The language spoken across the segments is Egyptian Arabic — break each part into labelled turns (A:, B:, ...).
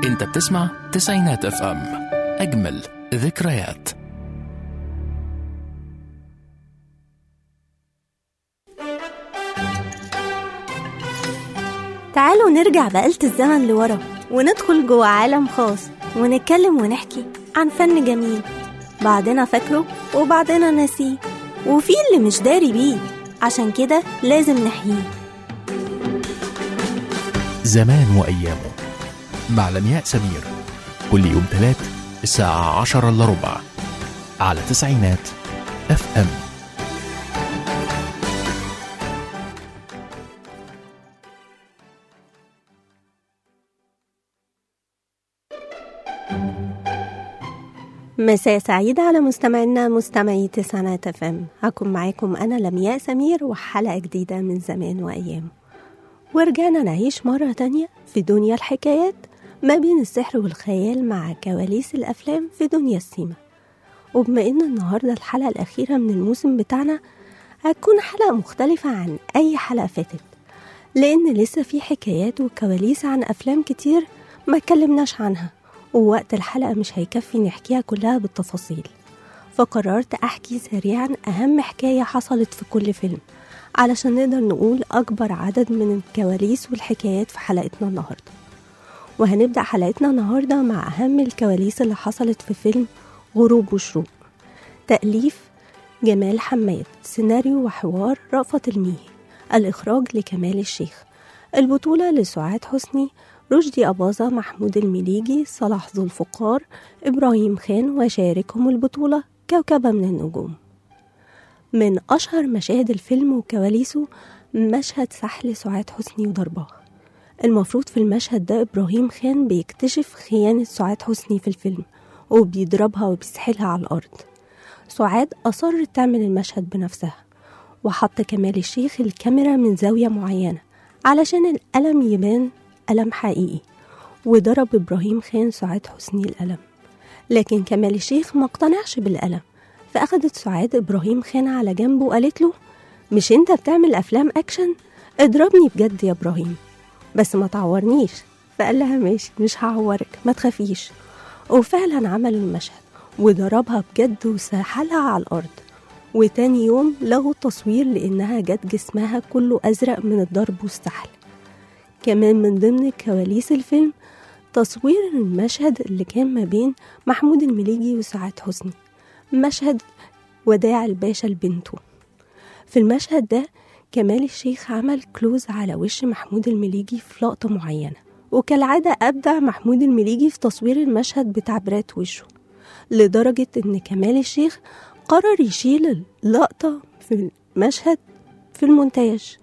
A: انت بتسمع تسعينات اف ام اجمل ذكريات
B: تعالوا نرجع بآلة الزمن لورا وندخل جوه عالم خاص ونتكلم ونحكي عن فن جميل بعضنا فاكره وبعضنا ناسيه وفي اللي مش داري بيه عشان كده لازم نحييه
A: زمان وأيامه مع لمياء سمير كل يوم تلات الساعة عشرة إلا ربع على تسعينات اف ام
B: مساء سعيد على مستمعينا مستمعي تسعينات اف ام هكون معاكم انا لمياء سمير وحلقة جديدة من زمان وايام ورجعنا نعيش مرة تانية في دنيا الحكايات ما بين السحر والخيال مع كواليس الأفلام في دنيا السيما وبما إن النهاردة الحلقة الأخيرة من الموسم بتاعنا هتكون حلقة مختلفة عن أي حلقة فاتت لأن لسه في حكايات وكواليس عن أفلام كتير ما اتكلمناش عنها ووقت الحلقة مش هيكفي نحكيها كلها بالتفاصيل فقررت أحكي سريعا أهم حكاية حصلت في كل فيلم علشان نقدر نقول أكبر عدد من الكواليس والحكايات في حلقتنا النهاردة وهنبدأ حلقتنا النهاردة مع أهم الكواليس اللي حصلت في فيلم غروب وشروق تأليف جمال حماد سيناريو وحوار رأفت الميهي الإخراج لكمال الشيخ البطولة لسعاد حسني رشدي أباظة محمود المليجي صلاح ذو الفقار إبراهيم خان وشاركهم البطولة كوكبة من النجوم من أشهر مشاهد الفيلم وكواليسه مشهد سحل سعاد حسني وضربها المفروض في المشهد ده إبراهيم خان بيكتشف خيانة سعاد حسني في الفيلم وبيضربها وبيسحلها على الأرض سعاد أصرت تعمل المشهد بنفسها وحط كمال الشيخ الكاميرا من زاوية معينة علشان الألم يبان ألم حقيقي وضرب إبراهيم خان سعاد حسني الألم لكن كمال الشيخ ما اقتنعش بالألم فأخدت سعاد إبراهيم خان على جنبه وقالت له مش أنت بتعمل أفلام أكشن اضربني بجد يا إبراهيم بس ما تعورنيش فقال لها ماشي مش هعورك ما تخافيش وفعلا عملوا المشهد وضربها بجد وسحلها على الأرض وتاني يوم لغوا التصوير لأنها جت جسمها كله أزرق من الضرب والسحل كمان من ضمن كواليس الفيلم تصوير المشهد اللي كان ما بين محمود المليجي وسعاد حسني مشهد وداع الباشا لبنته في المشهد ده كمال الشيخ عمل كلوز على وش محمود المليجي في لقطة معينة وكالعادة أبدع محمود المليجي في تصوير المشهد بتعبيرات وشه لدرجة إن كمال الشيخ قرر يشيل اللقطة في المشهد في المونتاج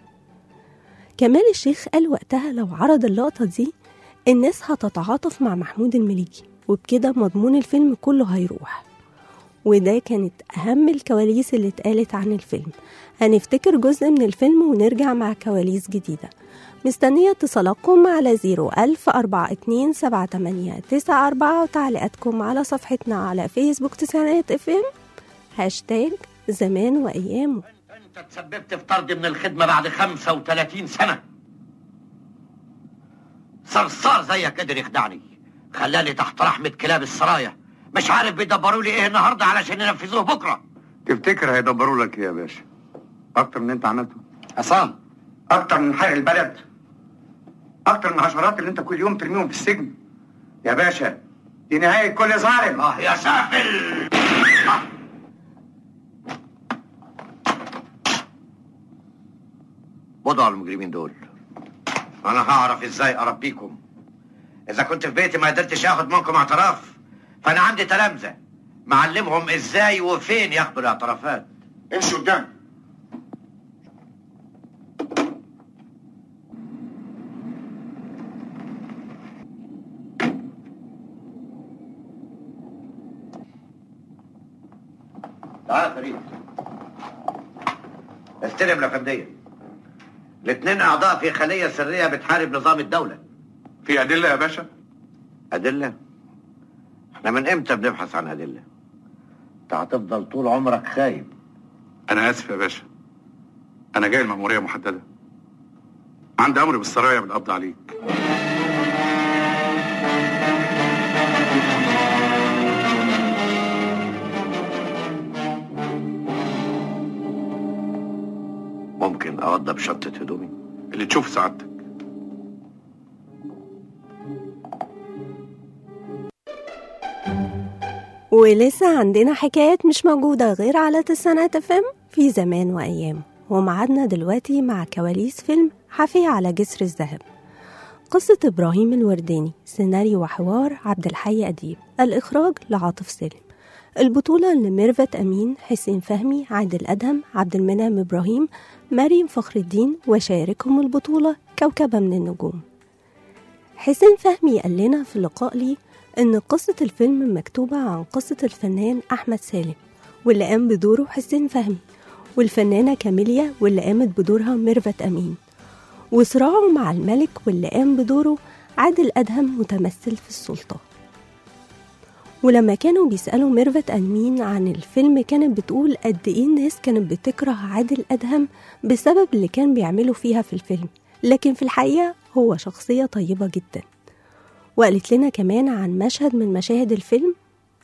B: كمال الشيخ قال وقتها لو عرض اللقطة دي الناس هتتعاطف مع محمود المليجي وبكده مضمون الفيلم كله هيروح وده كانت أهم الكواليس اللي اتقالت عن الفيلم هنفتكر جزء من الفيلم ونرجع مع كواليس جديدة مستنية اتصالاتكم على 010427894 وتعليقاتكم على صفحتنا على فيسبوك تسعينات اف ام هاشتاج زمان وأيامه
C: انت تسببت في طردي من الخدمة بعد 35 سنة صرصار زيك قدر يخدعني خلاني تحت رحمة كلاب السرايا مش عارف بيدبروا لي ايه النهارده علشان ينفذوه بكره
D: تفتكر هيدبروا لك ايه يا باشا اكتر من اللي انت عملته
C: عصام
D: اكتر من حرق البلد اكتر من العشرات اللي انت كل يوم ترميهم في السجن يا باشا دي نهايه كل ظالم
C: اه يا سافل وضعوا المجرمين دول انا هعرف ازاي اربيكم اذا كنت في بيتي ما قدرتش اخد منكم اعتراف فانا عندي تلامذه معلمهم ازاي وفين ياخدوا الاعترافات
D: امشي قدام
C: تعال يا فريد استلم الافنديه الاثنين اعضاء في خليه سريه بتحارب نظام الدوله
D: في ادله يا باشا
C: ادله احنا من امتى بنبحث عن ادله انت هتفضل طول عمرك خايب
D: انا اسف يا باشا انا جاي المأمورية محددة عندي امر بالسرايا بالقبض عليك
C: ممكن اوضب شنطة هدومي
E: اللي تشوف سعادتك
B: ولسه عندنا حكايات مش موجودة غير على تسعينات فيلم في زمان وأيام ومعادنا دلوقتي مع كواليس فيلم حافية على جسر الذهب قصة إبراهيم الورداني سيناريو وحوار عبد الحي أديب الإخراج لعاطف سالم البطولة لميرفت أمين حسين فهمي عادل أدهم عبد المنعم إبراهيم مريم فخر الدين وشاركهم البطولة كوكبة من النجوم حسين فهمي قال لنا في لقاء لي إن قصة الفيلم مكتوبة عن قصة الفنان أحمد سالم واللي قام بدوره حسين فهمي والفنانة كاميليا واللي قامت بدورها ميرفت أمين وصراعه مع الملك واللي قام بدوره عادل أدهم متمثل في السلطة ولما كانوا بيسألوا ميرفت أمين عن الفيلم كانت بتقول قد إيه الناس كانت بتكره عادل أدهم بسبب اللي كان بيعمله فيها في الفيلم لكن في الحقيقة هو شخصية طيبة جدا وقالت لنا كمان عن مشهد من مشاهد الفيلم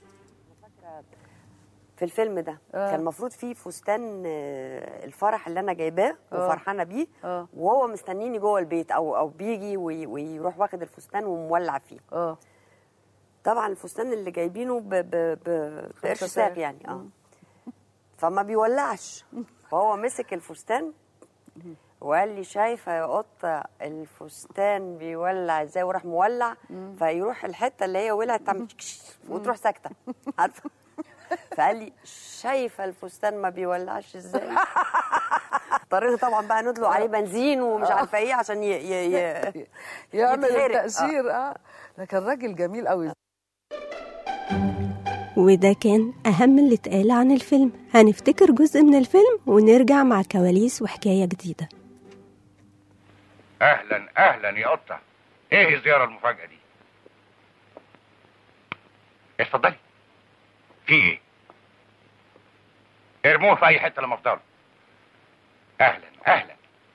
F: في الفيلم ده
G: آه.
F: كان المفروض فيه فستان آه، الفرح اللي انا جايباه
G: آه.
F: وفرحانه بيه
G: اه
F: وهو مستنيني جوه البيت او او بيجي وي- ويروح واخد الفستان ومولع فيه
G: اه
F: طبعا الفستان اللي جايبينه ب ب ب بقرش
G: خمسة
F: ساق
G: ساق.
F: يعني اه فما بيولعش فهو مسك الفستان وقال لي شايفه يا قطه الفستان بيولع ازاي وراح مولع فيروح الحته اللي هي ولعت تعمل كش وتروح ساكته عارفه فقال لي شايفه الفستان ما بيولعش ازاي اضطرينا طبعا بقى ندلق عليه بنزين ومش عارفه ايه عشان ي... ي... ي...
G: يعمل
F: يتحرق.
G: التأثير اه ده كان راجل جميل قوي
B: وده كان أهم اللي اتقال عن الفيلم هنفتكر جزء من الفيلم ونرجع مع كواليس وحكاية جديدة
C: اهلا اهلا يا قطة ايه الزيارة المفاجأة دي اتفضلي في ايه ارموه في اي حتة لما افضل اهلا اهلا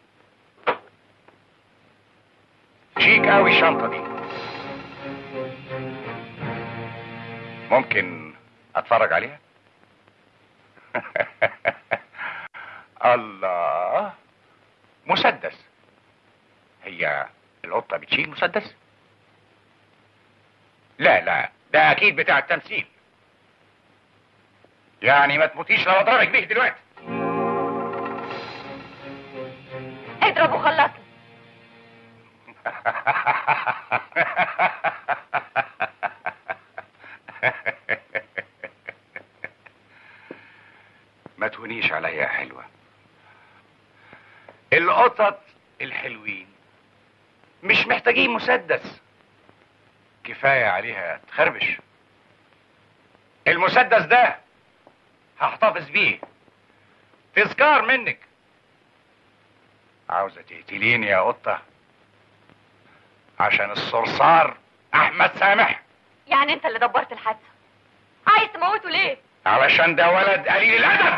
C: شيك قوي الشنطة دي ممكن اتفرج عليها الله مسدس هي القطة بتشيل مسدس؟ لا لا ده أكيد بتاع التمثيل يعني ما تموتيش لو أضربك بيه دلوقتي
H: اضرب وخلصني
C: ما تهونيش عليا يا حلوة القطط الحلوين مش محتاجين مسدس كفاية عليها تخربش المسدس ده هحتفظ بيه تذكار منك عاوزة تقتليني يا قطة عشان الصرصار أحمد سامح
H: يعني انت اللي دبرت الحادثه عايز تموته ليه
C: علشان ده ولد قليل الادب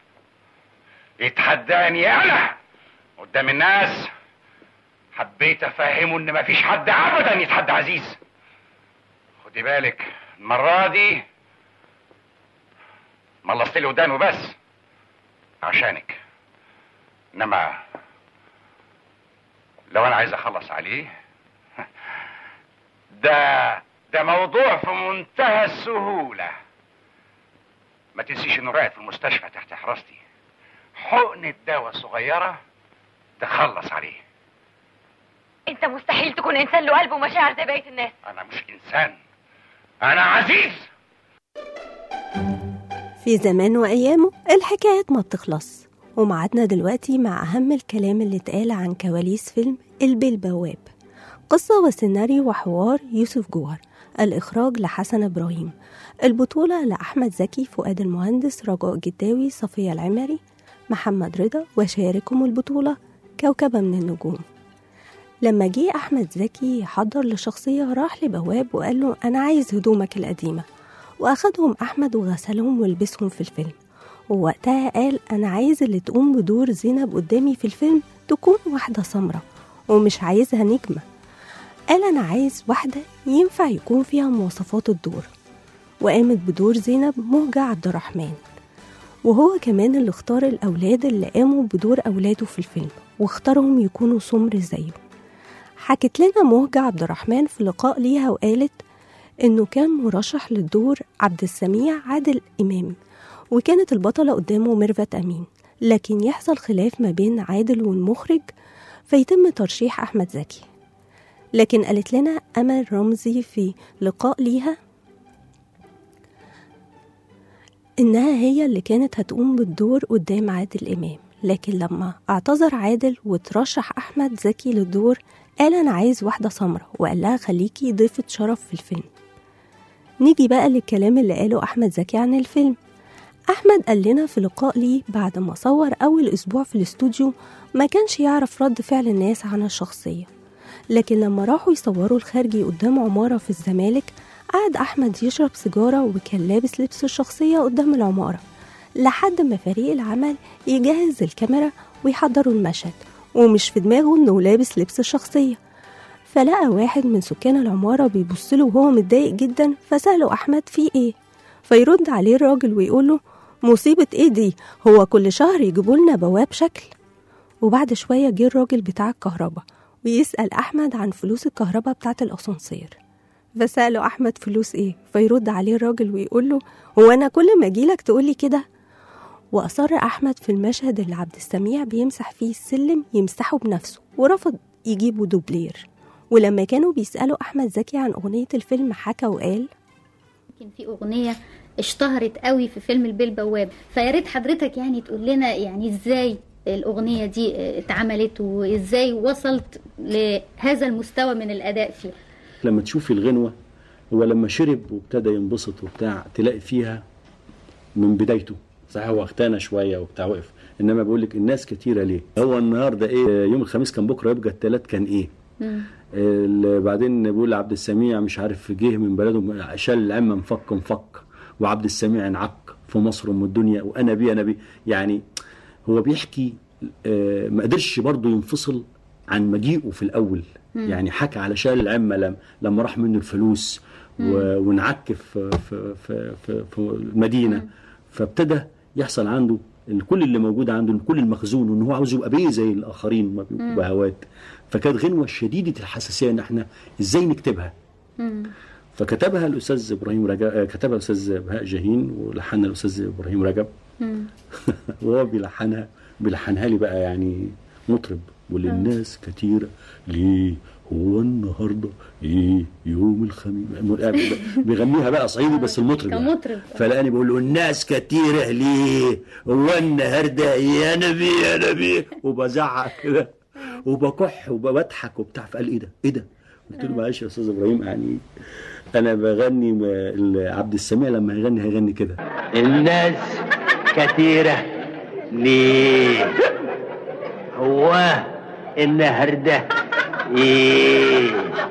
C: يتحداني انا قدام الناس حبيت افهمه ان مفيش حد ابدا يتحدى عزيز خدي بالك المره دي ملصت لي ودانه بس عشانك انما لو انا عايز اخلص عليه ده ده موضوع في منتهى السهوله ما تنسيش انه راقد في المستشفى تحت حراستي حقنة دواء صغيرة تخلص عليه
H: انت مستحيل تكون انسان له قلب ومشاعر زي بقيه الناس
C: انا مش انسان انا عزيز
B: في زمان وأيامه الحكايات ما بتخلص ومعادنا دلوقتي مع أهم الكلام اللي اتقال عن كواليس فيلم البي البواب قصة وسيناريو وحوار يوسف جوهر الإخراج لحسن إبراهيم البطولة لأحمد زكي فؤاد المهندس رجاء جداوي صفية العمري محمد رضا وشاركهم البطولة كوكبة من النجوم لما جه أحمد زكي يحضر لشخصية راح لبواب وقال له أنا عايز هدومك القديمة وأخدهم أحمد وغسلهم ولبسهم في الفيلم ووقتها قال أنا عايز اللي تقوم بدور زينب قدامي في الفيلم تكون واحدة سمرة ومش عايزها نجمة قال أنا عايز واحدة ينفع يكون فيها مواصفات الدور وقامت بدور زينب مهجة عبد الرحمن وهو كمان اللي اختار الأولاد اللي قاموا بدور أولاده في الفيلم واختارهم يكونوا سمر زيه حكت لنا مهجة عبد الرحمن في لقاء ليها وقالت إنه كان مرشح للدور عبد السميع عادل إمام وكانت البطلة قدامه ميرفت أمين لكن يحصل خلاف ما بين عادل والمخرج فيتم ترشيح أحمد زكي لكن قالت لنا أمل رمزي في لقاء ليها إنها هي اللي كانت هتقوم بالدور قدام عادل إمام لكن لما اعتذر عادل وترشح أحمد زكي للدور قال أنا عايز واحدة سمرة وقال لها خليكي ضيفة شرف في الفيلم نيجي بقى للكلام اللي قاله أحمد زكي عن الفيلم أحمد قال لنا في لقاء ليه بعد ما صور أول أسبوع في الاستوديو ما كانش يعرف رد فعل الناس عن الشخصية لكن لما راحوا يصوروا الخارجي قدام عمارة في الزمالك قعد أحمد يشرب سيجارة وكان لابس لبس الشخصية قدام العمارة لحد ما فريق العمل يجهز الكاميرا ويحضروا المشهد ومش في دماغه إنه لابس لبس الشخصية فلقى واحد من سكان العمارة بيبصله وهو متضايق جدا فسأله أحمد في إيه فيرد عليه الراجل ويقوله مصيبة إيه دي هو كل شهر يجيبوا لنا بواب شكل وبعد شوية جه الراجل بتاع الكهرباء ويسأل أحمد عن فلوس الكهرباء بتاعة الأسانسير فسأله أحمد فلوس إيه فيرد عليه الراجل ويقول له هو أنا كل ما أجيلك تقولي كده وأصر أحمد في المشهد اللي عبد السميع بيمسح فيه السلم يمسحه بنفسه ورفض يجيبوا دوبلير ولما كانوا بيسألوا أحمد زكي عن أغنية الفيلم حكى وقال
E: يمكن في اغنيه اشتهرت قوي في فيلم البيه البواب فيا ريت حضرتك يعني تقول لنا يعني ازاي الاغنيه دي اه، اتعملت وازاي وصلت لهذا المستوى من الاداء فيها
I: لما تشوفي الغنوة هو لما شرب وابتدى ينبسط وبتاع تلاقي فيها من بدايته صحيح هو اختانى شوية وبتاع وقف انما بقول لك الناس كتيرة ليه هو النهارده ايه يوم الخميس كان بكره يبقى الثلاث كان ايه ال- بعدين بيقول عبد السميع مش عارف جه من بلده شال العمة مفك مفك وعبد السميع انعك في مصر ام الدنيا وانا بي انا بي يعني هو بيحكي آه، ما قدرش برضه ينفصل عن مجيئه في الاول يعني حكى على شال العمة لم لما راح منه الفلوس و- وانعك في في في في, في المدينه فابتدى يحصل عنده إن كل اللي موجود عنده إن كل المخزون وان هو عاوز يبقى بيه زي الاخرين ما بيبقوا بهوات فكانت غنوه شديده الحساسيه ان احنا ازاي نكتبها فكتبها الاستاذ ابراهيم رجب آه، كتبها الاستاذ بهاء جاهين ولحنها الاستاذ ابراهيم رجب وهو بيلحنها بيلحنها لي بقى يعني مطرب وللناس كتيرة ليه هو النهارده ايه يوم الخميس بيغنيها بقى صعيدي بس المطرب يعني.
E: كمطرب.
I: فلقاني بقول له الناس كتيرة ليه هو النهارده يا نبي يا نبي وبزعق كده وبكح وبضحك وبتاع فقال ايه ده ايه ده قلت له معلش يا استاذ ابراهيم يعني انا بغني م- ال- عبد السميع لما هيغني هيغني كده
J: الناس كتيرة ليه هو النهاردة ايه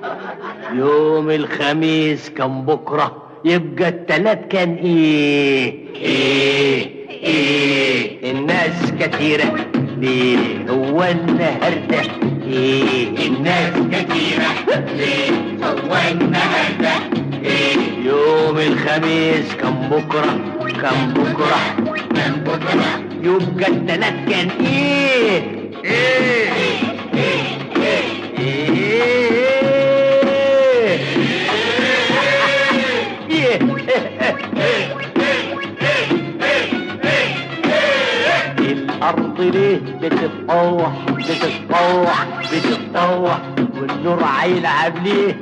J: يوم الخميس كان بكرة يبقى التلات كان ايه ايه ايه الناس كتيرة ليه هو النهاردة ايه الناس كتيرة ليه هو النهاردة ايه يوم الخميس كان بكرة كان بكرة كان بكرة يبقى التلات كان ايه ايه الأرض ليه بتتطوح بتتطوح بتتطوح والنور هيلعب ليه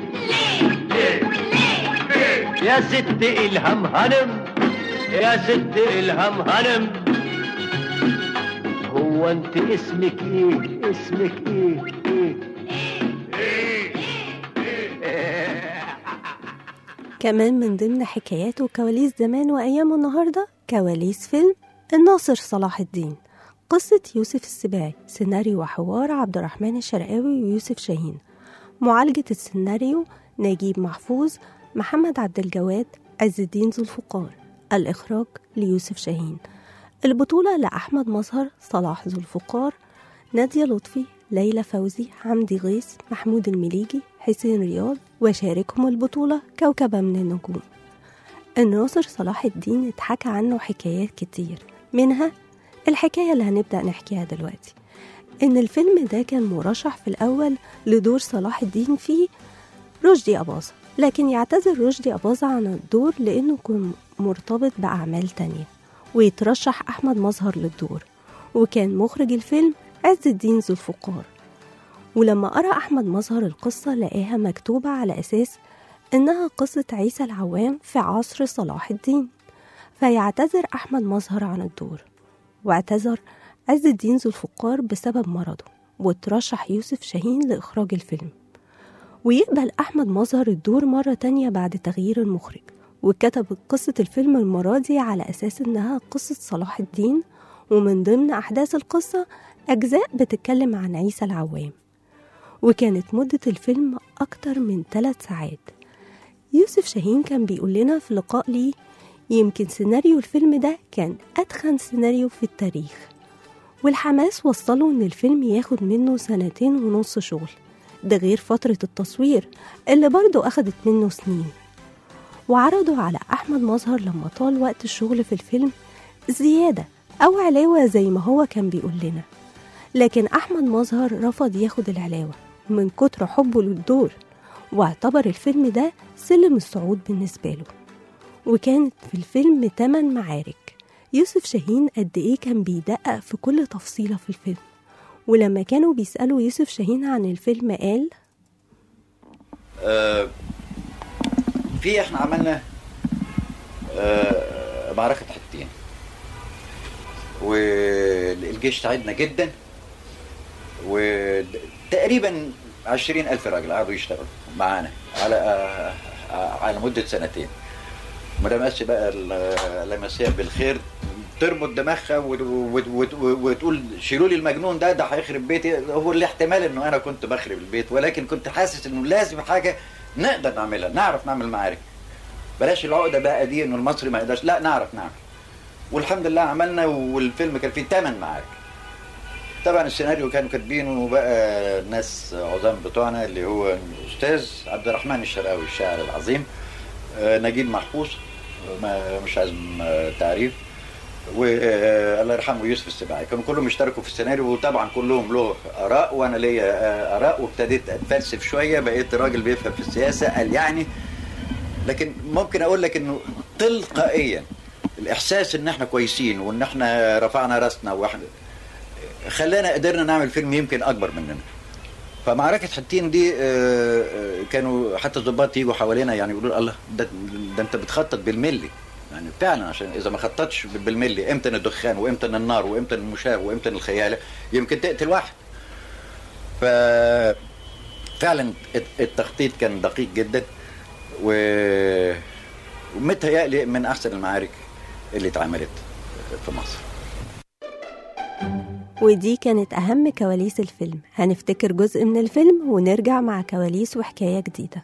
J: يا ست إلهام هنم يا ست إلهام هنم هو انت اسمك ايه اسمك ايه ايه
B: كمان من ضمن حكايات وكواليس زمان وأيام النهاردة كواليس فيلم الناصر صلاح الدين قصة يوسف السباعي سيناريو وحوار عبد الرحمن الشرقاوي ويوسف شاهين معالجة السيناريو نجيب محفوظ محمد عبد الجواد عز الدين ذو الفقار الإخراج ليوسف شاهين البطولة لأحمد مظهر صلاح ذو الفقار نادية لطفي ليلى فوزي حمدي غيث محمود المليجي حسين رياض وشاركهم البطولة كوكبة من النجوم الناصر صلاح الدين اتحكى عنه حكايات كتير منها الحكاية اللي هنبدأ نحكيها دلوقتي إن الفيلم ده كان مرشح في الأول لدور صلاح الدين فيه رشدي أباظة لكن يعتذر رشدي أباظة عن الدور لأنه كان مرتبط بأعمال تانية ويترشح أحمد مظهر للدور وكان مخرج الفيلم عز الدين ذو الفقار ولما قرأ أحمد مظهر القصة لقاها مكتوبة على أساس إنها قصة عيسى العوام في عصر صلاح الدين فيعتذر أحمد مظهر عن الدور واعتذر عز الدين ذو الفقار بسبب مرضه وترشح يوسف شاهين لإخراج الفيلم ويقبل أحمد مظهر الدور مرة تانية بعد تغيير المخرج وكتب قصة الفيلم المرة دي على أساس إنها قصة صلاح الدين ومن ضمن أحداث القصة أجزاء بتتكلم عن عيسى العوام وكانت مدة الفيلم أكتر من ثلاث ساعات يوسف شاهين كان بيقول لنا في لقاء ليه يمكن سيناريو الفيلم ده كان أتخن سيناريو في التاريخ والحماس وصله إن الفيلم ياخد منه سنتين ونص شغل ده غير فترة التصوير اللي برضه أخدت منه سنين وعرضوا على أحمد مظهر لما طال وقت الشغل في الفيلم زيادة أو علاوة زي ما هو كان بيقول لنا لكن أحمد مظهر رفض ياخد العلاوة من كتر حبه للدور واعتبر الفيلم ده سلم الصعود بالنسبة له وكانت في الفيلم تمن معارك يوسف شاهين قد إيه كان بيدقق في كل تفصيلة في الفيلم ولما كانوا بيسألوا يوسف شاهين عن الفيلم قال
K: آه، في احنا عملنا آه، معركة حاجتين والجيش تعبنا جدا وتقريبا عشرين ألف راجل قعدوا يشتغلوا معانا على آه، آه، على مدة سنتين مدام أسي بقى ال- لمسيه بالخير تربط دماغها وت- وت- وت- وتقول شيلوا لي المجنون ده ده هيخرب بيتي هو الاحتمال انه انا كنت بخرب البيت ولكن كنت حاسس انه لازم حاجه نقدر نعملها نعرف نعمل معارك بلاش العقده بقى دي انه المصري ما يقدرش لا نعرف نعمل والحمد لله عملنا والفيلم كان فيه ثمان معارك طبعا السيناريو كانوا كاتبينه بقى ناس عظام بتوعنا اللي هو الاستاذ عبد الرحمن الشرقاوي الشاعر العظيم آه، نجيب محفوظ ما مش عايز آه، تعريف والله يرحمه يوسف السباعي كانوا كلهم اشتركوا في السيناريو وطبعا كلهم له اراء وانا ليا آه، اراء وابتديت اتفلسف شويه بقيت راجل بيفهم في السياسه قال يعني لكن ممكن اقول لك انه تلقائيا الاحساس ان احنا كويسين وان احنا رفعنا راسنا واحنا خلانا قدرنا نعمل فيلم يمكن اكبر مننا فمعركة حتين دي آه، آه، كانوا حتى الضباط يجوا حوالينا يعني يقولوا الله ده, ده انت بتخطط بالملي يعني فعلا عشان اذا ما خططش بالملي امتى الدخان وامتى النار وامتى المشاة وامتى الخيالة يمكن تقتل واحد ف فعلا الت- التخطيط كان دقيق جدا و ومتهيألي من احسن المعارك اللي اتعملت في مصر
B: ودي كانت أهم كواليس الفيلم هنفتكر جزء من الفيلم ونرجع مع كواليس وحكاية جديدة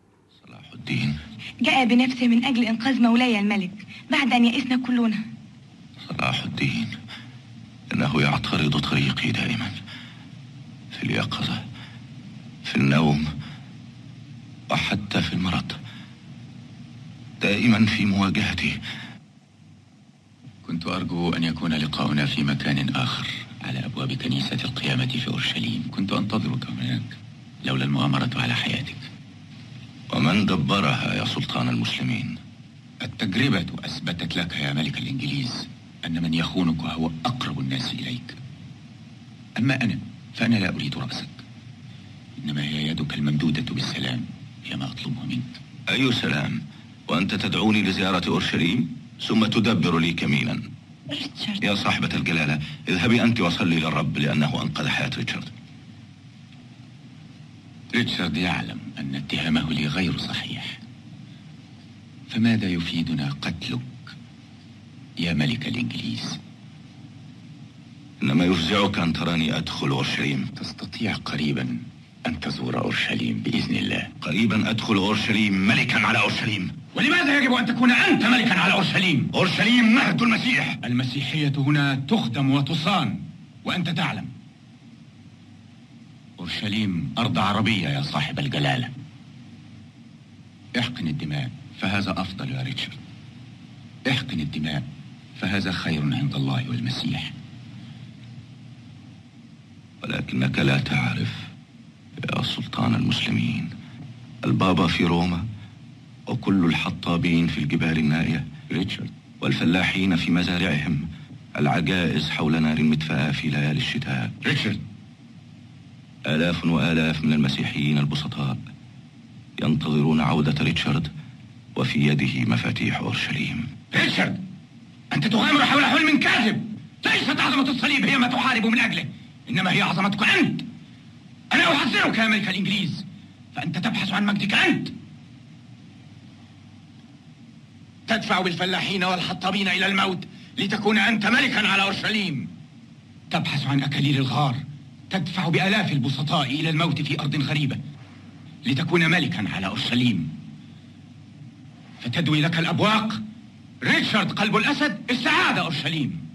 L: جاء بنفسه من أجل إنقاذ مولاي الملك بعد أن يئسنا كلنا
M: صلاح الدين إنه يعترض طريقي دائما في اليقظة في النوم وحتى في المرض دائما في مواجهتي كنت أرجو أن يكون لقاؤنا في مكان آخر على أبواب كنيسة القيامة في أورشليم كنت أنتظرك هناك لولا المؤامرة على حياتك ومن دبرها يا سلطان المسلمين التجربة أثبتت لك يا ملك الإنجليز أن من يخونك هو أقرب الناس إليك أما أنا فأنا لا أريد رأسك إنما هي يدك الممدودة بالسلام هي ما أطلبه منك أي سلام وأنت تدعوني لزيارة أورشليم ثم تدبر لي كمينا
L: ريتشارد
M: يا صاحبة الجلالة اذهبي أنت وصلي للرب لأنه أنقذ حياة ريتشارد ريتشارد يعلم أن اتهامه لي غير صحيح فماذا يفيدنا قتلك يا ملك الإنجليز إنما يفزعك أن تراني أدخل أورشليم تستطيع قريبا أن تزور أورشليم بإذن الله قريبا أدخل أورشليم ملكا على أورشليم ولماذا يجب أن تكون أنت ملكا على أورشليم أورشليم مهد المسيح المسيحية هنا تخدم وتصان وأنت تعلم أورشليم أرض عربية يا صاحب الجلالة احقن الدماء فهذا أفضل يا ريتشارد احقن الدماء فهذا خير عند الله والمسيح ولكنك لا تعرف يا سلطان المسلمين البابا في روما وكل الحطابين في الجبال النائية ريتشارد والفلاحين في مزارعهم العجائز حول نار المدفأة في ليالي الشتاء ريتشارد آلاف وآلاف من المسيحيين البسطاء ينتظرون عودة ريتشارد وفي يده مفاتيح أورشليم ريتشارد أنت تغامر حول حلم كاذب ليست عظمة الصليب هي ما تحارب من أجله إنما هي عظمتك أنت أنا أحذرك يا ملك الإنجليز فأنت تبحث عن مجدك أنت تدفع بالفلاحين والحطابين إلى الموت لتكون أنت ملكا على أورشليم تبحث عن أكاليل الغار تدفع بآلاف البسطاء إلى الموت في أرض غريبة لتكون ملكا على أورشليم فتدوي لك الأبواق ريتشارد قلب الأسد استعاد أورشليم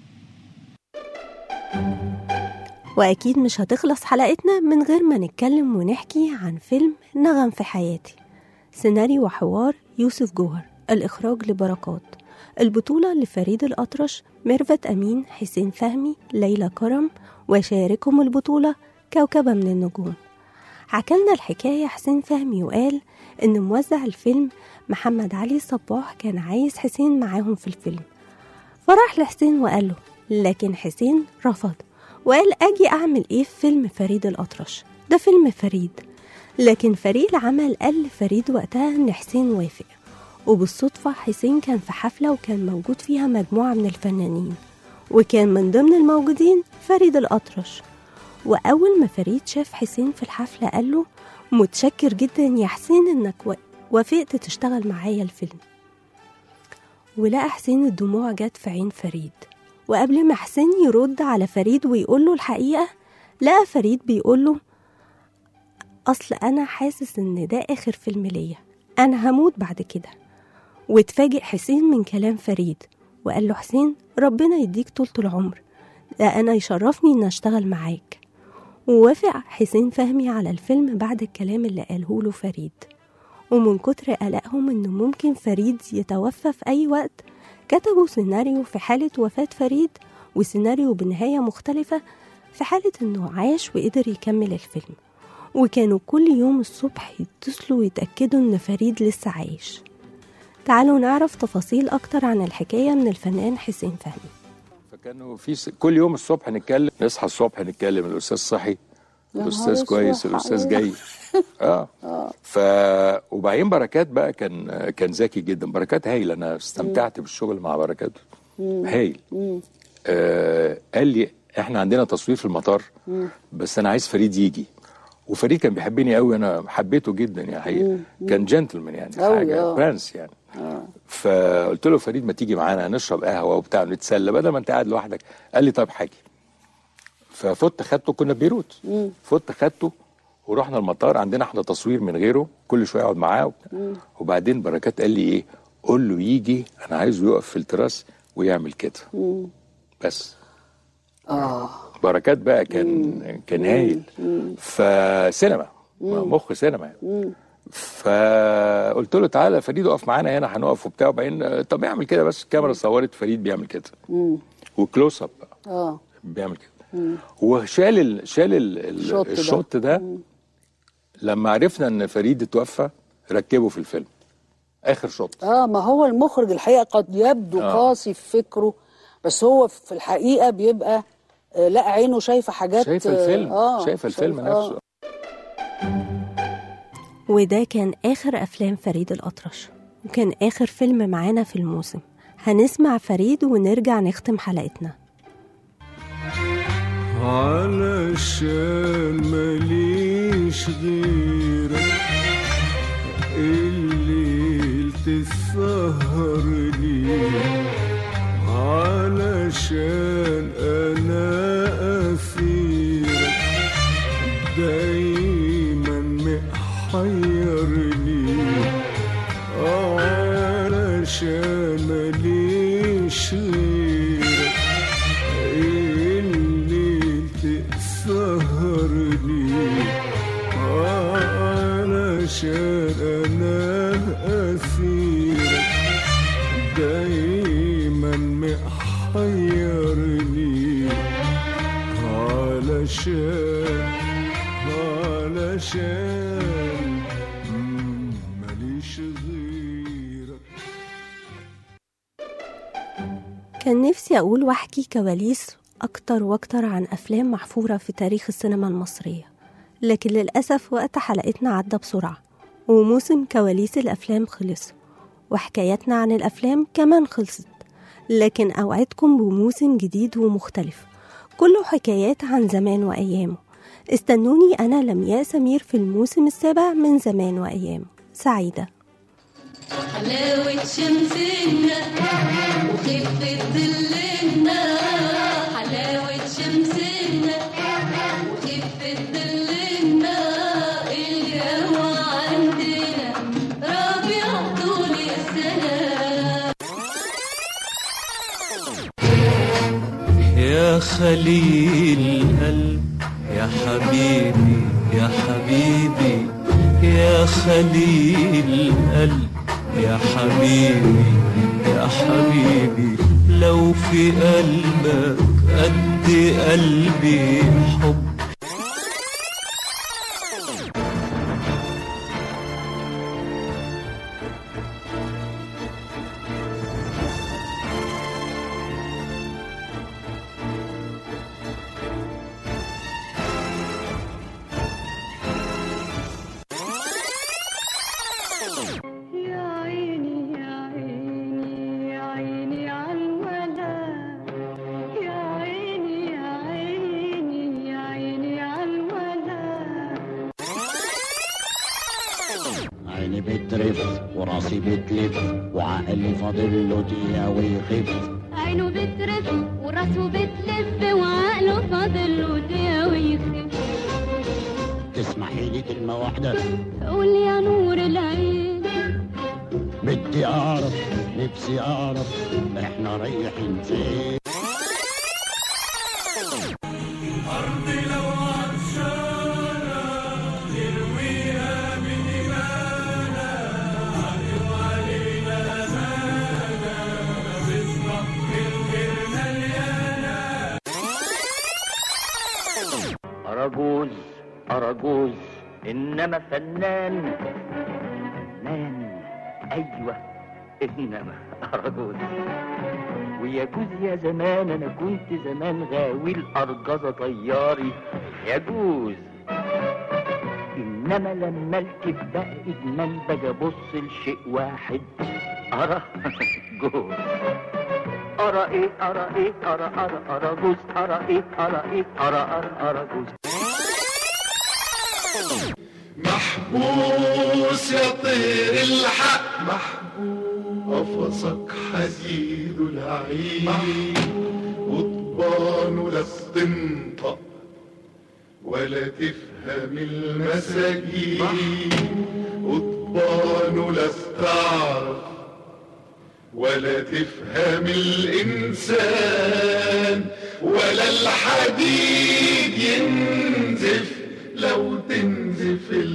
B: وأكيد مش هتخلص حلقتنا من غير ما نتكلم ونحكي عن فيلم نغم في حياتي سيناريو وحوار يوسف جوهر الإخراج لبركات البطولة لفريد الأطرش ميرفت أمين حسين فهمي ليلى كرم وشاركهم البطولة كوكبة من النجوم حكالنا الحكاية حسين فهمي وقال إن موزع الفيلم محمد علي صباح كان عايز حسين معاهم في الفيلم فراح لحسين وقال له لكن حسين رفض وقال أجي أعمل إيه في فيلم فريد الأطرش ده فيلم فريد لكن فريق العمل قال لفريد وقتها إن حسين وافق وبالصدفة حسين كان في حفلة وكان موجود فيها مجموعة من الفنانين وكان من ضمن الموجودين فريد الأطرش وأول ما فريد شاف حسين في الحفلة قال له متشكر جدا يا حسين إنك و- وافقت تشتغل معايا الفيلم ولقى حسين الدموع جت في عين فريد وقبل ما حسين يرد على فريد ويقول له الحقيقة لقى فريد بيقول له أصل أنا حاسس إن ده آخر فيلم ليا أنا هموت بعد كده واتفاجئ حسين من كلام فريد وقال له حسين ربنا يديك طولة العمر ده أنا يشرفني إن أشتغل معاك ووافق حسين فهمي على الفيلم بعد الكلام اللي قاله له فريد ومن كتر قلقهم إنه ممكن فريد يتوفى في أي وقت كتبوا سيناريو في حالة وفاة فريد وسيناريو بنهاية مختلفة في حالة إنه عاش وقدر يكمل الفيلم وكانوا كل يوم الصبح يتصلوا ويتأكدوا إن فريد لسه عايش تعالوا نعرف تفاصيل أكتر عن الحكاية من الفنان حسين فهمي
N: فكانوا في س... كل يوم الصبح نتكلم نصحى الصبح نتكلم الاستاذ صحي
O: يا
N: الاستاذ
O: نهار
N: كويس
O: أسود.
N: الاستاذ جاي اه
O: اه
N: ف وبعدين بركات بقى كان كان ذكي جدا بركات هايل انا استمتعت بالشغل مع بركات
O: مم.
N: هايل
O: مم.
N: آه قال لي احنا عندنا تصوير في المطار
O: مم.
N: بس انا عايز فريد يجي وفريد كان بيحبني قوي انا حبيته جدا يعني حقيقه كان جنتلمان يعني
O: أوي،
N: حاجه
O: آه.
N: برنس يعني
O: اه
N: فقلت له فريد ما تيجي معانا نشرب قهوه وبتاع نتسلى بدل ما انت قاعد لوحدك قال لي طيب حاجي ففت خدته كنا في بيروت
O: مم.
N: فت خدته ورحنا المطار عندنا احنا تصوير من غيره كل شويه اقعد معاه وبتاع.
O: مم.
N: وبعدين بركات قال لي ايه قول له يجي انا عايزه يقف في التراس ويعمل كده
O: مم.
N: بس
O: اه
N: بركات بقى كان كان هايل
O: مم.
N: فسينما
O: مم.
N: مخ سينما يعني.
O: مم.
N: فقلت له تعالى يا فريد اقف معانا هنا هنقف وبتاع وبعدين طب اعمل كده بس الكاميرا صورت فريد بيعمل كده
O: مم.
N: وكلوز اب بقى
O: اه
N: بيعمل كده
O: مم.
N: وشال ال... شال ال...
O: الشوت
N: ال...
O: ده.
N: الشوت ده لما عرفنا ان فريد اتوفى ركبه في الفيلم اخر شوت
O: اه ما هو المخرج الحقيقه قد يبدو
N: آه.
O: قاسي في فكره بس هو في الحقيقه بيبقى آه لا عينه شايفه حاجات
N: شايفه الفيلم
O: اه
N: شايفه الفيلم
O: شايف- آه.
N: نفسه
B: وده كان آخر أفلام فريد الأطرش وكان آخر فيلم معانا في الموسم هنسمع فريد ونرجع نختم حلقتنا
P: علشان ماليش غيرك الليل تسهر لي علشان انا اسيرك دايما محيرني علشان ماليش غيرك الليل تسهرني علشان انا اسيرك دايما عشان مم، ماليش غيرك
B: كان نفسي أقول وأحكي كواليس أكتر وأكتر عن أفلام محفورة في تاريخ السينما المصرية لكن للأسف وقت حلقتنا عدى بسرعة وموسم كواليس الأفلام خلص وحكاياتنا عن الأفلام كمان خلصت لكن أوعدكم بموسم جديد ومختلف كله حكايات عن زمان وأيامه استنوني أنا لمياء سمير في الموسم السابع من زمان وأيامه سعيدة
Q: حلاوة شمسنا وخفة ظلنا حلاوة شمسنا وخفة ظلنا الجو عندنا ربيع طول السنة
P: يا خليل قلب يا حبيبي يا حبيبي يا خليل قلب يا حبيبي يا حبيبي لو في قلبك قد قلبي حب
Q: يا عيني يا عيني يا عيني عالولد يا عيني يا عيني يا عيني عالولد
R: عيني بترف وراسي بتلف وعقلي فاضل له دقيقة ويخف
Q: عينه بترف وراسه بتلف وعقله فاضل له دقيقة ويخف
R: تسمحي لي كلمة واحدة
Q: قول يا نور العين
R: بدي أعرف نفسي أعرف إحنا رايحين فين
P: أرضي لو عطشانة نرويها بدمانا علم علينا أمانة رزقك بالخير مليانة
J: أرجوز أرجوز إنما فنان فنان أيوة إنما أرجوز ويجوز يا زمان أنا كنت زمان غاوي الأرجزة طياري يجوز إنما لما الكب بقى إدمان باجي أبص لشيء واحد أرى جوز أرى إيه أرى إيه أرى أرى أرى جوز أرى إيه أرى إيه أرى أرى أرى جوز
P: محبوس يا طير الحق محبوس قفصك حديد العين قضبان لا بتنطق ولا تفهم المساجين قضبان لا بتعرف ولا تفهم الإنسان ولا الحديد ينزف لو تنزف